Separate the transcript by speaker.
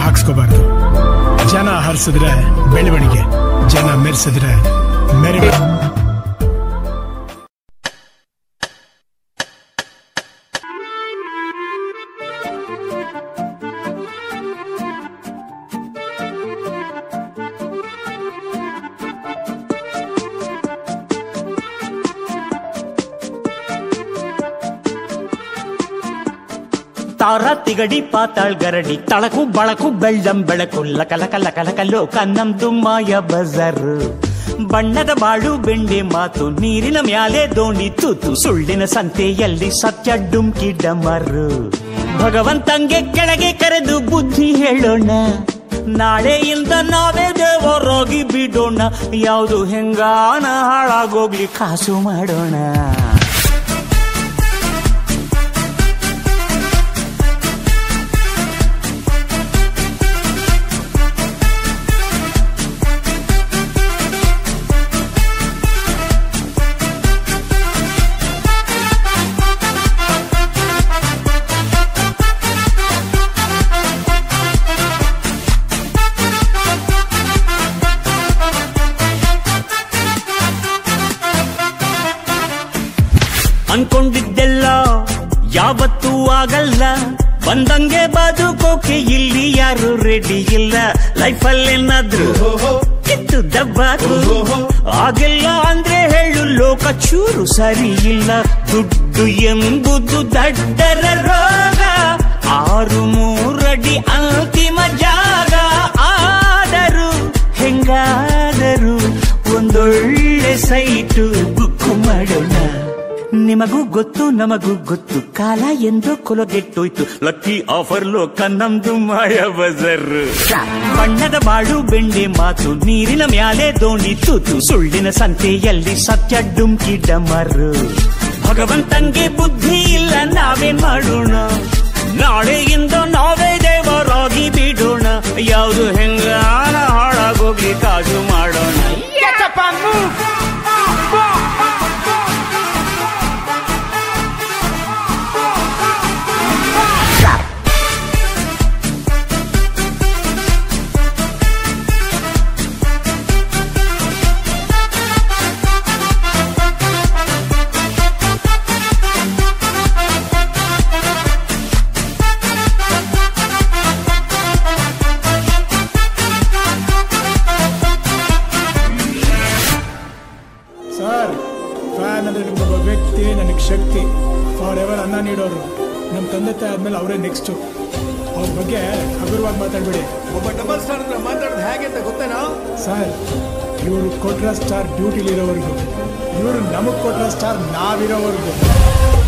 Speaker 1: ಹಾಕ್ಸ್ಕೋಬಾರ್ದು ಜನ ಹರಿಸಿದ್ರೆ ಬೆಳವಣಿಗೆ ಜನ ಮೆರೆಸಿದ್ರೆ ಮೆರವಣಿಗೆ
Speaker 2: ತಾರ ತಿಗಡಿ ಪಾತಾಳ್ ಗರಡಿ ತಳಕು ಬಳಕು ಬೆಳ್ಳಂ ಬೆಳಕು ಲಕ ಲಕ ಲಕ ಲಕ ಲೋಕ ನಮ್ದು ಮಾಯ ಬಜಾರ್ ಬಣ್ಣದ ಬಾಳು ಬೆಂಡೆ ಮಾತು ನೀರಿನ ಮ್ಯಾಲೆ ದೋಣಿ ತೂತು ಸುಳ್ಳಿನ ಸಂತೆಯಲ್ಲಿ ಸತ್ಯ ಡುಮ್ಕಿ ಡಮರು ಭಗವಂತಂಗೆ ಕೆಳಗೆ ಕರೆದು ಬುದ್ಧಿ ಹೇಳೋಣ ನಾಳೆಯಿಂದ ನಾವೇ ದೇವರಾಗಿ ಬಿಡೋಣ ಯಾವುದು ಹೆಂಗಾನ ಹಾಳಾಗೋಗ್ಲಿ ಕಾಸು ಮಾಡೋಣ ಅನ್ಕೊಂಡಿದ್ದೆಲ್ಲ ಯಾವತ್ತೂ ಆಗಲ್ಲ ಬಂದಂಗೆ ಬದುಕೋಕೆ ಇಲ್ಲಿ ಯಾರು ರೆಡಿ ಇಲ್ಲ ಲೈಫಲ್ಲಿ ಏನಾದ್ರು ಕಿತ್ತು ದಬ್ಬಾಕು ಆಗಿಲ್ಲ ಅಂದ್ರೆ ಹೇಳು ಲೋಕ ಚೂರು ಸರಿ ಇಲ್ಲ ದುಡ್ಡು ಎಂಬುದು ದಡ್ಡರ ರೋಗ ಆರು ಮೂರಡಿ ಅಂತಿಮ ಜಾಗ ಆದರೂ ಹೆಂಗಾದರೂ ಒಂದೊಳ್ಳೆ ಸೈಟು ಬುಕ್ಕು ಮಾಡೋಣ ನಿಮಗೂ ಗೊತ್ತು ನಮಗೂ ಗೊತ್ತು ಕಾಲ ಎಂದು ಕೊಲಗೆಟ್ಟೋಯ್ತು ಲಕ್ಕಿ ಆಫರ್ ಲೋಕ ನಮ್ದು ಮಾಯ ಬಜರ್ ಬಣ್ಣದ ಬಾಳು ಬೆಂಡೆ ಮಾತು ನೀರಿನ ಮ್ಯಾಲೆ ದೋಣಿ ತೂತು ಸುಳ್ಳಿನ ಸಂತೆಯಲ್ಲಿ ಸತ್ಯ ಡುಮ್ಕಿ ಡಮರು ಭಗವಂತಂಗೆ ಬುದ್ಧಿ ಇಲ್ಲ ನಾವೇನ್ ಮಾಡೋಣ ನಾಳೆಯಿಂದ ನಾವೇ ದೇವರಾಗಿ ಬಿಡೋಣ ಯಾವುದು ಹೆಂಗಾನ ಹಾಳಾಗೋಗ್ಲಿ ಕಾಜು ಮಾಡೋಣ
Speaker 1: ಸರ್ ಫ್ಯಾನ್ ಅಂದ್ರೆ ನಿಮ್ಗೊಬ್ಬ ವ್ಯಕ್ತಿ ನನಗೆ ಶಕ್ತಿ ಫಾರ್ ಎವರ್ ಅನ್ನ ನೀಡೋರು ನಮ್ಮ ತಂದೆ ತಾಯಿ ಆದ್ಮೇಲೆ ಅವರೇ ನೆಕ್ಸ್ಟು ಅವ್ರ ಬಗ್ಗೆ ಹಗುರವಾಗಿ ಮಾತಾಡ್ಬೇಡಿ
Speaker 3: ಒಬ್ಬ ಡಬಲ್ ಸ್ಟಾರ್ ಹತ್ರ ಮಾತಾಡೋದು ಹೇಗೆ ಅಂತ ಗೊತ್ತೇನಾ
Speaker 1: ಸರ್ ಇವರು ಕೊಟ್ರ ಸ್ಟಾರ್ ಡ್ಯೂಟಿಲಿರೋವರೆಗೂ ಇವರು ನಮಗೆ ಕೊಟ್ರ ಸ್ಟಾರ್ ನಾವಿರೋವರೆಗೂ